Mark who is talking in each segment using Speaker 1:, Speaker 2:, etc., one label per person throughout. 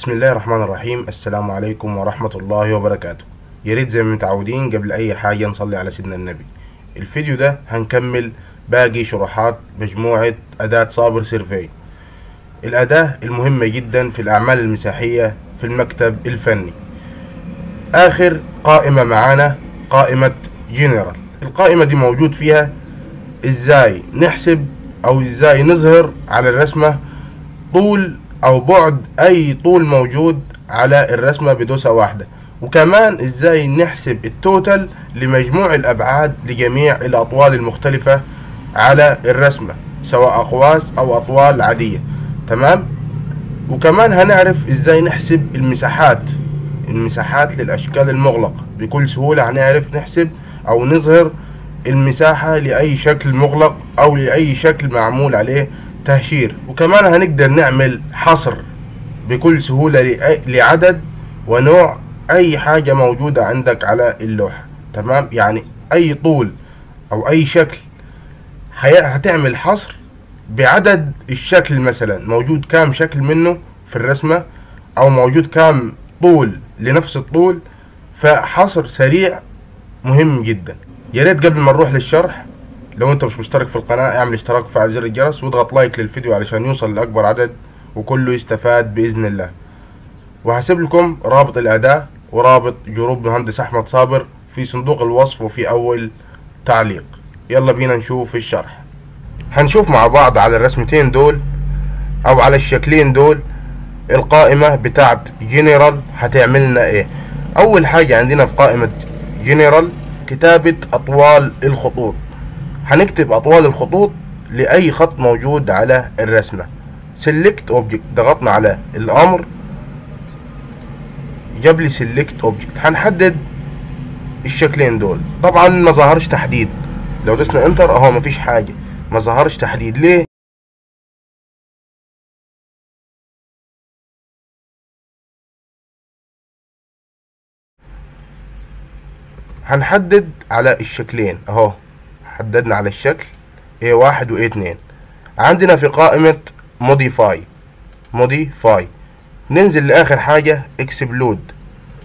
Speaker 1: بسم الله الرحمن الرحيم السلام عليكم ورحمة الله وبركاته يا ريت زي ما متعودين قبل أي حاجة نصلي على سيدنا النبي الفيديو ده هنكمل باقي شروحات مجموعة أداة صابر سيرفي الأداة المهمة جدا في الأعمال المساحية في المكتب الفني آخر قائمة معانا قائمة جنرال القائمة دي موجود فيها ازاي نحسب او ازاي نظهر على الرسمة طول او بعد اي طول موجود على الرسمة بدوسة واحدة وكمان ازاي نحسب التوتال لمجموع الابعاد لجميع الاطوال المختلفة على الرسمة سواء اقواس او اطوال عادية تمام وكمان هنعرف ازاي نحسب المساحات المساحات للاشكال المغلقة بكل سهولة هنعرف نحسب او نظهر المساحة لأي شكل مغلق أو لأي شكل معمول عليه تهشير وكمان هنقدر نعمل حصر بكل سهولة لأي- لعدد ونوع أي حاجة موجودة عندك على اللوحة تمام يعني أي طول أو أي شكل هي- هتعمل حصر بعدد الشكل مثلا موجود كام شكل منه في الرسمة أو موجود كام طول لنفس الطول فحصر سريع مهم جدا يا ريت قبل ما نروح للشرح لو انت مش مشترك في القناة اعمل اشتراك وفعل زر الجرس واضغط لايك للفيديو علشان يوصل لأكبر عدد وكله يستفاد بإذن الله وهسيب لكم رابط الأداة ورابط جروب مهندس أحمد صابر في صندوق الوصف وفي أول تعليق يلا بينا نشوف الشرح هنشوف مع بعض على الرسمتين دول أو على الشكلين دول القائمة بتاعت جنرال هتعمل لنا ايه أول حاجة عندنا في قائمة جنرال كتابة أطوال الخطوط هنكتب أطوال الخطوط لأي خط موجود على الرسمة select object ضغطنا على الأمر جاب لي select object هنحدد الشكلين دول طبعا ما ظهرش تحديد لو دوسنا انتر اهو مفيش حاجة ما ظهرش تحديد ليه هنحدد على الشكلين اهو حددنا على الشكل A واحد و A اتنين عندنا في قائمة modify modify ننزل لآخر حاجة exclude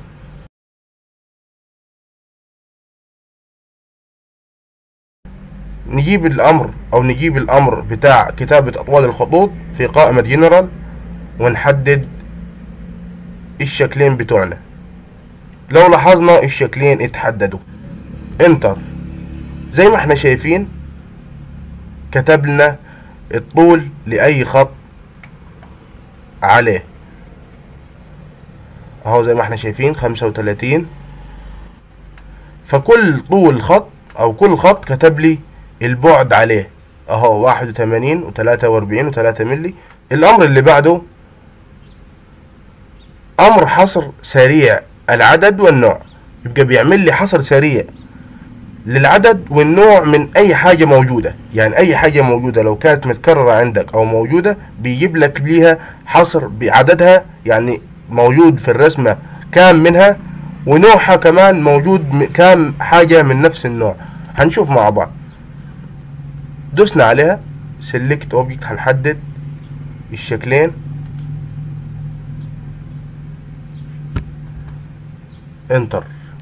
Speaker 1: نجيب الأمر أو نجيب الأمر بتاع كتابة أطوال الخطوط في قائمة جنرال ونحدد الشكلين بتوعنا لو لاحظنا الشكلين اتحددوا انتر زي ما احنا شايفين كتب لنا الطول لأي خط عليه اهو زي ما احنا شايفين خمسة وتلاتين فكل طول خط او كل خط كتب لي البعد عليه اهو واحد وتمانين وتلاتة واربعين وتلاتة ملي الامر اللي بعده امر حصر سريع العدد والنوع يبقى بيعمل لي حصر سريع للعدد والنوع من اي حاجة موجودة يعني اي حاجة موجودة لو كانت متكررة عندك او موجودة بيجيب لك ليها حصر بعددها يعني موجود في الرسمة كام منها ونوعها كمان موجود م- كام حاجة من نفس النوع هنشوف مع بعض دوسنا عليها select object هنحدد الشكلين انتر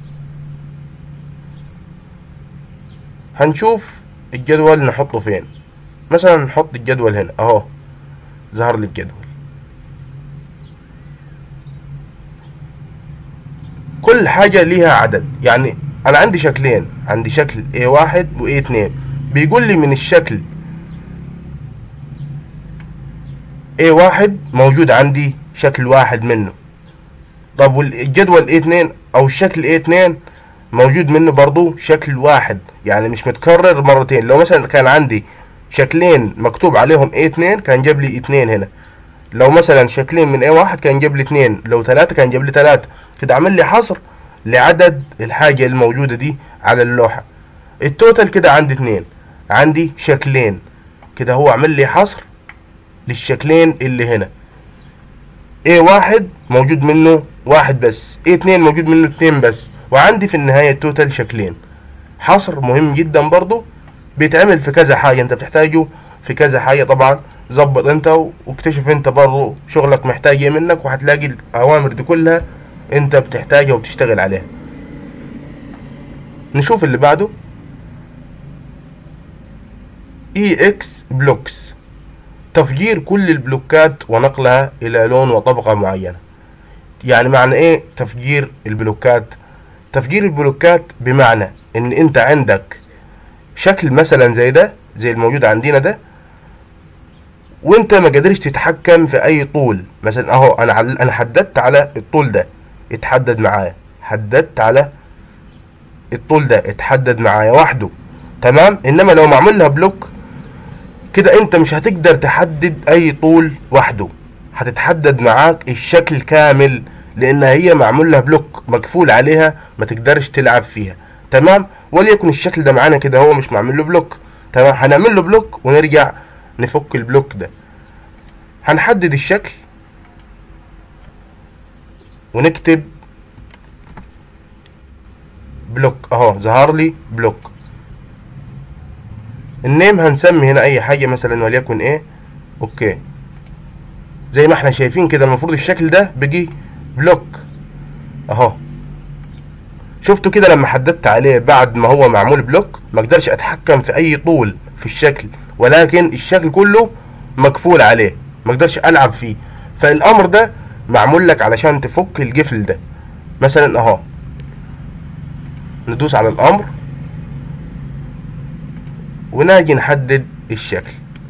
Speaker 1: هنشوف الجدول نحطه فين مثلا نحط الجدول هنا اهو ظهر لي الجدول كل حاجة ليها عدد يعني انا عندي شكلين عندي شكل A1 و A2 بيقول لي من الشكل A1 موجود عندي شكل واحد منه طب والجدول A2 او الشكل A2 موجود منه برضو شكل واحد يعني مش متكرر مرتين لو مثلا كان عندي شكلين مكتوب عليهم A2 كان جاب لي اتنين هنا لو مثلا شكلين من A1 كان جاب لي اتنين لو تلاتة كان جاب لي تلاتة كده عمل لي حصر لعدد الحاجة الموجودة دي على اللوحة التوتال كده عندي اتنين عندي شكلين كده هو عمل لي حصر للشكلين اللي هنا A واحد موجود منه واحد بس A اتنين موجود منه اتنين بس وعندي في النهاية التوتال شكلين حصر مهم جدا برضو بيتعمل في كذا حاجة انت بتحتاجه في كذا حاجة طبعا ظبط انت واكتشف انت برضه شغلك محتاج ايه منك وهتلاقي الاوامر دي كلها انت بتحتاجها وبتشتغل عليها نشوف اللي بعده اي اكس بلوكس تفجير كل البلوكات ونقلها الى لون وطبقة معينة يعني معنى ايه تفجير البلوكات تفجير البلوكات بمعنى ان انت عندك شكل مثلا زي ده زي الموجود عندنا ده وانت ما قدرش تتحكم في اي طول مثلا اهو انا عل... انا حددت على الطول ده اتحدد معايا حددت على الطول ده اتحدد معايا وحده تمام انما لو معمول لها بلوك كده انت مش هتقدر تحدد اي طول وحده هتتحدد معاك الشكل كامل لان هي معمول لها بلوك مقفول عليها ما تقدرش تلعب فيها تمام وليكن الشكل ده معانا كده هو مش معمول له بلوك تمام هنعمل له بلوك ونرجع نفك البلوك ده هنحدد الشكل ونكتب بلوك اهو ظهر لي بلوك النيم هنسمي هنا اي حاجة مثلا وليكن ايه اوكي زي ما احنا شايفين كده المفروض الشكل ده بيجي بلوك اهو شفتوا كده لما حددت عليه بعد ما هو معمول بلوك ما اقدرش اتحكم في اي طول في الشكل ولكن الشكل كله مقفول عليه ما اقدرش العب فيه فالامر ده معمول لك علشان تفك القفل ده مثلا اهو ندوس على الامر وناجي نحدد الشكل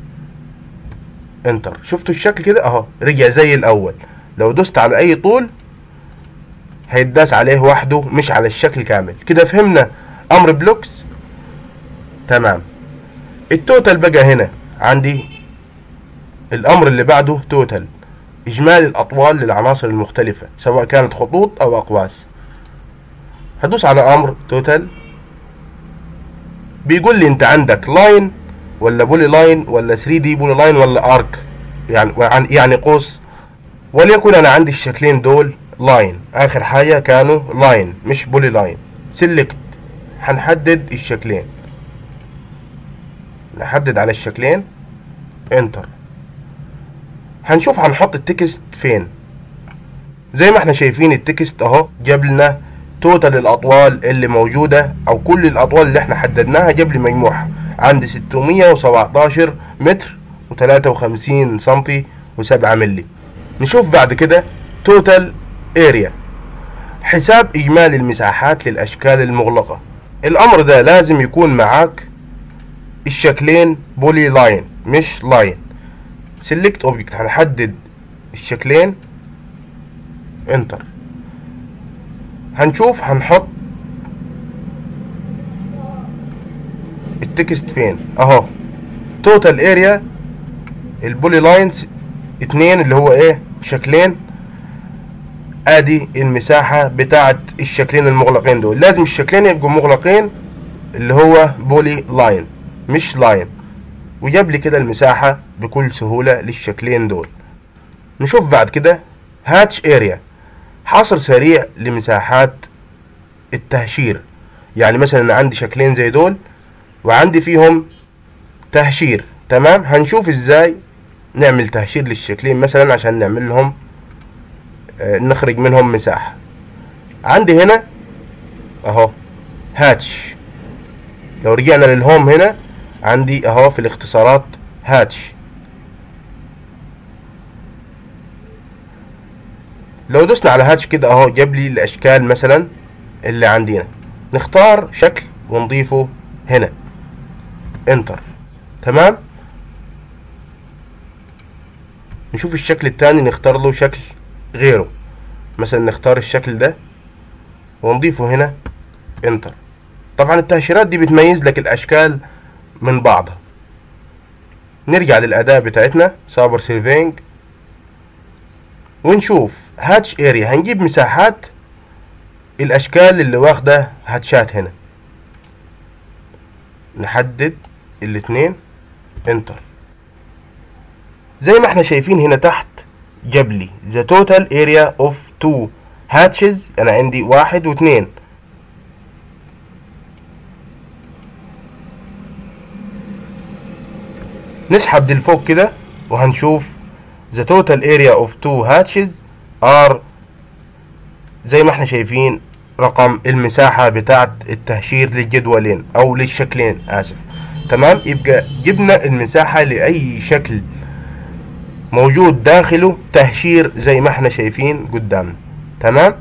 Speaker 1: انتر شفتوا الشكل كده اهو رجع زي الاول لو دوست على اي طول هيتداس عليه وحده مش على الشكل كامل كده فهمنا امر بلوكس تمام التوتال بقى هنا عندي الامر اللي بعده توتال اجمالي الاطوال للعناصر المختلفة سواء كانت خطوط او اقواس هدوس على امر توتال بيقول لي انت عندك لاين ولا بولي لاين ولا 3 دي بولي لاين ولا ارك يعني يعني قوس وليكن انا عندي الشكلين دول لاين اخر حاجة كانوا لاين مش بولي لاين سيلكت هنحدد الشكلين نحدد على الشكلين انتر هنشوف هنحط التكست فين زي ما احنا شايفين التكست اهو جاب لنا توتال الاطوال اللي موجودة او كل الاطوال اللي احنا حددناها جاب لي مجموعة عندي 617 متر و53 سنتي و7 ملي نشوف بعد كده توتال اريا حساب اجمالي المساحات للاشكال المغلقة الامر ده لازم يكون معاك الشكلين بولي لاين مش لاين سيلكت اوبجكت هنحدد الشكلين انتر هنشوف هنحط التكست فين اهو توتال اريا البولي لاينز اتنين اللي هو ايه شكلين ادي المساحة بتاعت الشكلين المغلقين دول لازم الشكلين يبقوا مغلقين اللي هو بولي لاين مش لاين وجاب لي كده المساحة بكل سهولة للشكلين دول نشوف بعد كده هاتش اريا حصر سريع لمساحات التهشير يعني مثلا عندي شكلين زي دول وعندي فيهم تهشير تمام هنشوف ازاي نعمل تهشير للشكلين مثلا عشان نعمل لهم آه نخرج منهم مساحة عندي هنا اهو هاتش لو رجعنا للهوم هنا عندي اهو في الاختصارات هاتش لو دوسنا على هاتش كده اهو جاب لي الاشكال مثلا اللي عندنا نختار شكل ونضيفه هنا انتر تمام نشوف الشكل التاني نختار له شكل غيره مثلا نختار الشكل ده ونضيفه هنا انتر طبعا التهشيرات دي بتميز لك الاشكال من بعضها نرجع للاداة بتاعتنا سابر سيرفينج ونشوف هاتش اريا هنجيب مساحات الاشكال اللي واخدة هاتشات هنا نحدد الاتنين انتر زي ما احنا شايفين هنا تحت جاب لي the total area of two hatches انا عندي واحد واثنين نسحب دي لفوق كده وهنشوف the total area of two hatches are زي ما احنا شايفين رقم المساحة بتاعت التهشير للجدولين او للشكلين اسف تمام يبقى جبنا المساحة لأي شكل موجود داخله تهشير زي ما احنا شايفين قدامنا تمام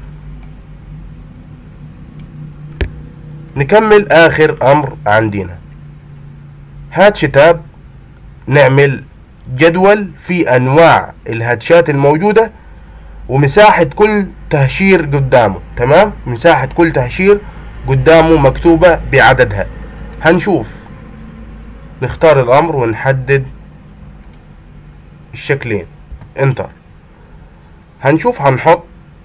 Speaker 1: نكمل اخر امر عندنا هات شتاب نعمل جدول في انواع الهاتشات الموجودة ومساحة كل تهشير قدامه تمام مساحة كل تهشير قدامه مكتوبة بعددها هنشوف نختار الامر ونحدد الشكلين انتر هنشوف هنحط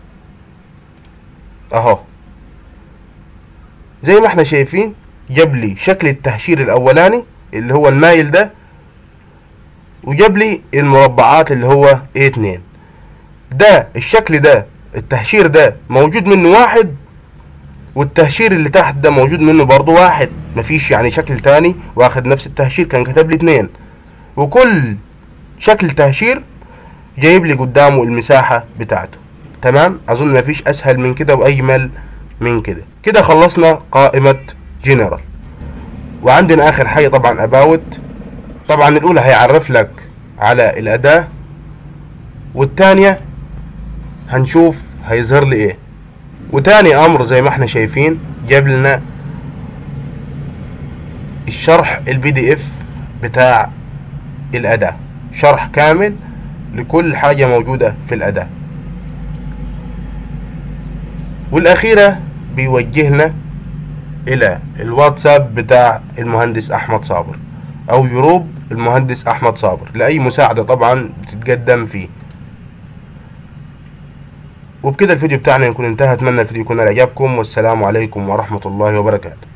Speaker 1: اهو زي ما احنا شايفين جاب لي شكل التهشير الاولاني اللي هو المايل ده وجاب لي المربعات اللي هو A2 ده الشكل ده التهشير ده موجود منه واحد والتهشير اللي تحت ده موجود منه برضو واحد مفيش يعني شكل تاني واخد نفس التهشير كان كتب لي اتنين وكل شكل تهشير جايب لي قدامه المساحة بتاعته تمام اظن مفيش اسهل من كده واجمل من كده كده خلصنا قائمة جنرال وعندنا اخر حاجة طبعا اباوت طبعا الاولى هيعرف لك على الاداة والتانية هنشوف هيظهر لي ايه وتاني امر زي ما احنا شايفين جاب لنا الشرح البي دي اف بتاع الاداة شرح كامل لكل حاجة موجودة في الاداة والاخيرة بيوجهنا الى الواتساب بتاع المهندس احمد صابر او جروب المهندس احمد صابر لاي مساعدة طبعا بتتقدم فيه وبكده الفيديو بتاعنا يكون انتهى اتمنى الفيديو يكون على اعجابكم والسلام عليكم ورحمة الله وبركاته